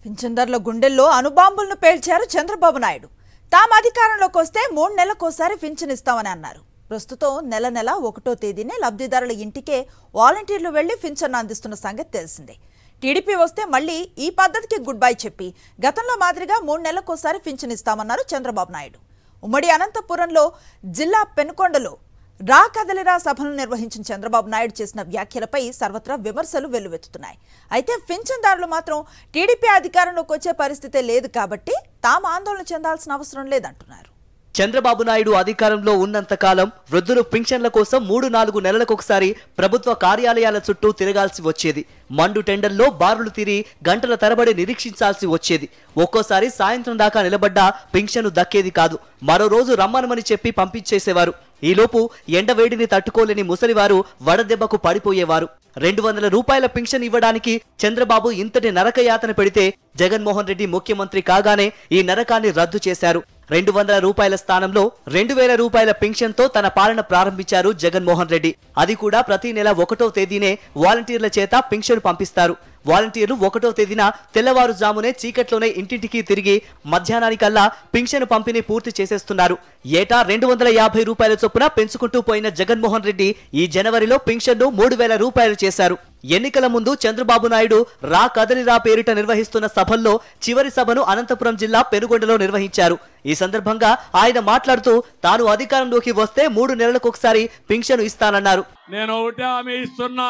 పింఛన్దారుల గుండెల్లో అణుబాంబులను పేల్చారు చంద్రబాబు నాయుడు తాము అధికారంలోకి వస్తే మూడు నెలలకోసారి పింఛన్ ఇస్తామని అన్నారు ప్రస్తుతం నెల నెల ఒకటో తేదీనే లబ్ధిదారుల ఇంటికే వాలంటీర్లు వెళ్లి పింఛన్ అందిస్తున్న సంగతి తెలిసిందే టీడీపీ వస్తే మళ్ళీ ఈ పద్ధతికి గుడ్ బై చెప్పి గతంలో మాదిరిగా మూడు నెలలకోసారి పింఛన్ ఇస్తామన్నారు చంద్రబాబు నాయుడు ఉమ్మడి అనంతపురంలో జిల్లా పెనుకొండలో రా కదలిరా సభను నిర్వహించిన చంద్రబాబు నాయుడు చేసిన వ్యాఖ్యలపై సర్వత్రా విమర్శలు వెల్లువెత్తుతున్నాయి అయితే పింఛన్దారులు మాత్రం టీడీపీ అధికారంలోకి వచ్చే పరిస్థితే లేదు కాబట్టి తాము ఆందోళన చెందాల్సిన అవసరం లేదంటున్నారు చంద్రబాబు నాయుడు అధికారంలో ఉన్నంత కాలం వృద్ధులు పింఛన్ల కోసం మూడు నాలుగు నెలలకొకసారి ప్రభుత్వ కార్యాలయాల చుట్టూ తిరగాల్సి వచ్చేది మండు టెండర్లో బారులు తిరిగి గంటల తరబడి నిరీక్షించాల్సి వచ్చేది ఒక్కోసారి సాయంత్రం దాకా నిలబడ్డా పింఛను దక్కేది కాదు మరో రోజు రమ్మనమని చెప్పి పంపించేసేవారు ఈలోపు ఎండవేడిని తట్టుకోలేని ముసలివారు వడదెబ్బకు పడిపోయేవారు రెండు వందల రూపాయల పింఛన్ ఇవ్వడానికి చంద్రబాబు ఇంతటి నరకయాతన పెడితే జగన్మోహన్ రెడ్డి ముఖ్యమంత్రి కాగానే ఈ నరకాన్ని రద్దు చేశారు రెండు వందల రూపాయల స్థానంలో రెండు వేల రూపాయల పింఛన్తో తన పాలన ప్రారంభించారు జగన్మోహన్ రెడ్డి అది కూడా ప్రతి నెల ఒకటో తేదీనే వాలంటీర్ల చేత పింఛను పంపిస్తారు వాలంటీర్లు ఒకటో తేదీన తెల్లవారుజామునే చీకట్లోనే ఇంటింటికి తిరిగి మధ్యాహ్నానికల్లా పింఛను పంపిణీ పూర్తి చేసేస్తున్నారు ఏటా రెండు వందల యాభై రూపాయల చొప్పున పెంచుకుంటూ పోయిన జగన్మోహన్ రెడ్డి ఈ జనవరిలో పింఛన్ను మూడు వేల రూపాయలు చేశారు ఎన్నికల ముందు చంద్రబాబు నాయుడు రా కదలిరా పేరిట నిర్వహిస్తున్న సభల్లో చివరి సభను అనంతపురం జిల్లా పెనుగొండలో నిర్వహించారు ఈ సందర్భంగా ఆయన మాట్లాడుతూ తాను అధికారంలోకి వస్తే మూడు నెలలకొకసారి పింఛను ఇస్తానన్నారు నేను ఒకటే హామీ ఇస్తున్నా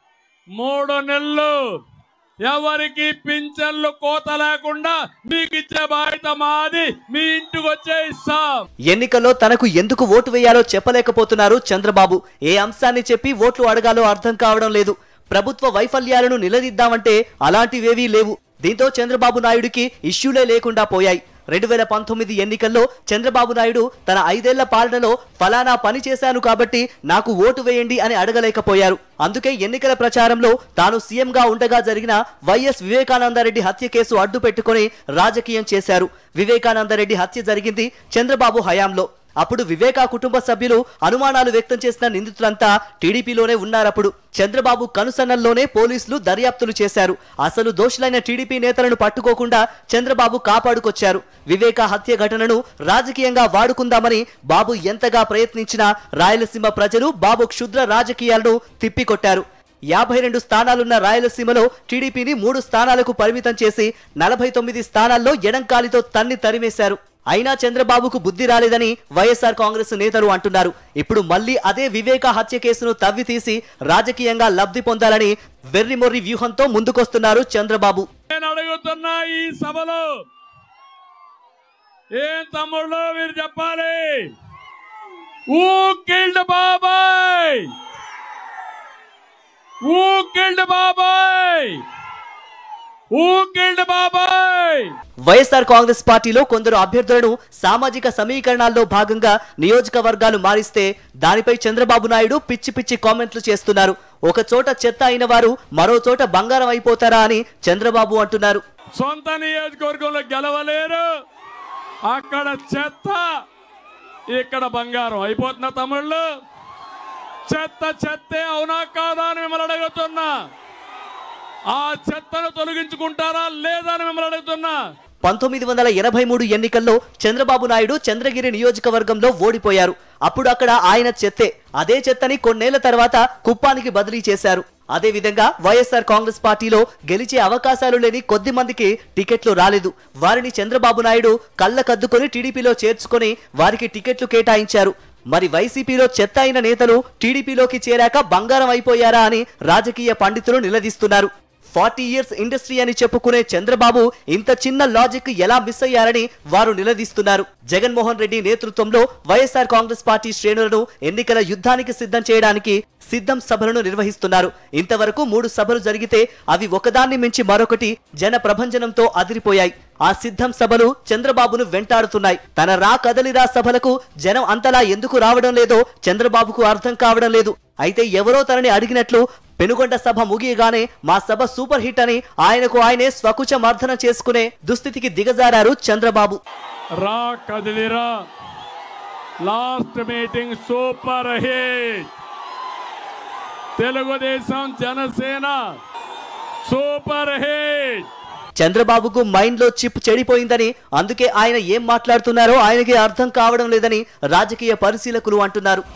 మూడు నెలలు ఎవరికి పింఛన్లు కోత లేకుండా మీకు ఇచ్చే బాధ్యత మాది మీ ఇంటికి వచ్చే ఇస్తాం ఎన్నికల్లో తనకు ఎందుకు ఓటు వేయాలో చెప్పలేకపోతున్నారు చంద్రబాబు ఏ అంశాన్ని చెప్పి ఓట్లు అడగాలో అర్థం కావడం లేదు ప్రభుత్వ వైఫల్యాలను నిలదీద్దామంటే అలాంటివేవీ లేవు దీంతో చంద్రబాబు నాయుడికి ఇష్యూలే లేకుండా పోయాయి రెండు వేల పంతొమ్మిది ఎన్నికల్లో చంద్రబాబు నాయుడు తన ఐదేళ్ల పాలనలో ఫలానా పని చేశాను కాబట్టి నాకు ఓటు వేయండి అని అడగలేకపోయారు అందుకే ఎన్నికల ప్రచారంలో తాను సీఎంగా ఉండగా జరిగిన వైఎస్ వివేకానందరెడ్డి హత్య కేసు అడ్డు పెట్టుకుని రాజకీయం చేశారు వివేకానందరెడ్డి హత్య జరిగింది చంద్రబాబు హయాంలో అప్పుడు వివేకా కుటుంబ సభ్యులు అనుమానాలు వ్యక్తం చేసిన నిందితులంతా టీడీపీలోనే ఉన్నారప్పుడు చంద్రబాబు కనుసన్నల్లోనే పోలీసులు దర్యాప్తులు చేశారు అసలు దోషులైన టీడీపీ నేతలను పట్టుకోకుండా చంద్రబాబు కాపాడుకొచ్చారు వివేకా హత్య ఘటనను రాజకీయంగా వాడుకుందామని బాబు ఎంతగా ప్రయత్నించినా రాయలసీమ ప్రజలు బాబు క్షుద్ర రాజకీయాలను తిప్పికొట్టారు యాభై రెండు స్థానాలున్న రాయలసీమలో టీడీపీని మూడు స్థానాలకు పరిమితం చేసి నలభై తొమ్మిది స్థానాల్లో ఎడంకాలితో తన్ని తరిమేశారు అయినా చంద్రబాబుకు బుద్ధి రాలేదని వైఎస్ఆర్ కాంగ్రెస్ నేతలు అంటున్నారు ఇప్పుడు మళ్ళీ అదే వివేక హత్య కేసును తవ్వి తీసి రాజకీయంగా లబ్ధి పొందాలని వెర్రిమొర్రి వ్యూహంతో ముందుకొస్తున్నారు చంద్రబాబు నేను అడుగుతున్నా ఈ సభలో ఏం తమ్ముళ్ళు మీరు చెప్పాలి ఊ కిల్డ్ బాబాయ్ ఊ కిల్డ్ బాబాయ్ ఊ కిల్డ్ బాబాయ్ వైఎస్ఆర్ కాంగ్రెస్ పార్టీలో కొందరు అభ్యర్థులను సామాజిక సమీకరణాల్లో భాగంగా నియోజకవర్గాలు మారిస్తే దానిపై చంద్రబాబు నాయుడు పిచ్చి పిచ్చి కామెంట్లు చేస్తున్నారు ఒక చోట చెత్త అయిన వారు మరో చోట బంగారం అయిపోతారా అని చంద్రబాబు అంటున్నారు సొంత నియోజకవర్గంలో గెలవలేరు అక్కడ చెత్త ఇక్కడ బంగారం అయిపోతున్న తమ్ముళ్ళు చెత్త చెత్తే అవునా కాదా అని మిమ్మల్ని అడుగుతున్నా ఆ చెత్తను తొలగించుకుంటారా లేదా అని మిమ్మల్ని అడుగుతున్నా పంతొమ్మిది వందల ఎనభై మూడు ఎన్నికల్లో చంద్రబాబు నాయుడు చంద్రగిరి నియోజకవర్గంలో ఓడిపోయారు అప్పుడు అక్కడ ఆయన చెత్తే అదే చెత్తని కొన్నేళ్ల తర్వాత కుప్పానికి బదిలీ చేశారు అదే విధంగా వైఎస్ఆర్ కాంగ్రెస్ పార్టీలో గెలిచే అవకాశాలు లేని కొద్ది మందికి టికెట్లు రాలేదు వారిని చంద్రబాబు నాయుడు కళ్ళకద్దుకొని టీడీపీలో చేర్చుకొని వారికి టికెట్లు కేటాయించారు మరి వైసీపీలో చెత్త అయిన నేతలు టీడీపీలోకి చేరాక బంగారం అయిపోయారా అని రాజకీయ పండితులు నిలదీస్తున్నారు ఫార్టీ ఇయర్స్ ఇండస్ట్రీ అని చెప్పుకునే చంద్రబాబు ఇంత చిన్న లాజిక్ ఎలా మిస్ అయ్యారని వారు నిలదీస్తున్నారు జగన్మోహన్ రెడ్డి నేతృత్వంలో వైఎస్ఆర్ కాంగ్రెస్ పార్టీ శ్రేణులను ఎన్నికల యుద్ధానికి సిద్ధం చేయడానికి సిద్ధం సభలను నిర్వహిస్తున్నారు ఇంతవరకు మూడు సభలు జరిగితే అవి ఒకదాన్ని మించి మరొకటి జన ప్రభంజనంతో అదిరిపోయాయి ఆ సిద్ధం సభలు చంద్రబాబును వెంటాడుతున్నాయి తన రా కదలిరా సభలకు జనం అంతలా ఎందుకు రావడం లేదో చంద్రబాబుకు అర్థం కావడం లేదు అయితే ఎవరో తనని అడిగినట్లు పెనుగొండ సభ ముగియగానే మా సభ సూపర్ హిట్ అని ఆయనకు ఆయనే స్వకుచ మర్దన చేసుకునే దుస్థితికి దిగజారారు చంద్రబాబు రా కదిలిరా last meeting super hit Telugudesam Janasena super hit చంద్రబాబుకు మైండ్ లో చిప్ చెడిపోయిందని అందుకే ఆయన ఏం మాట్లాడుతున్నారో ఆయనకి అర్థం కావడం లేదని రాజకీయ పరిశీలకులు అంటున్నారు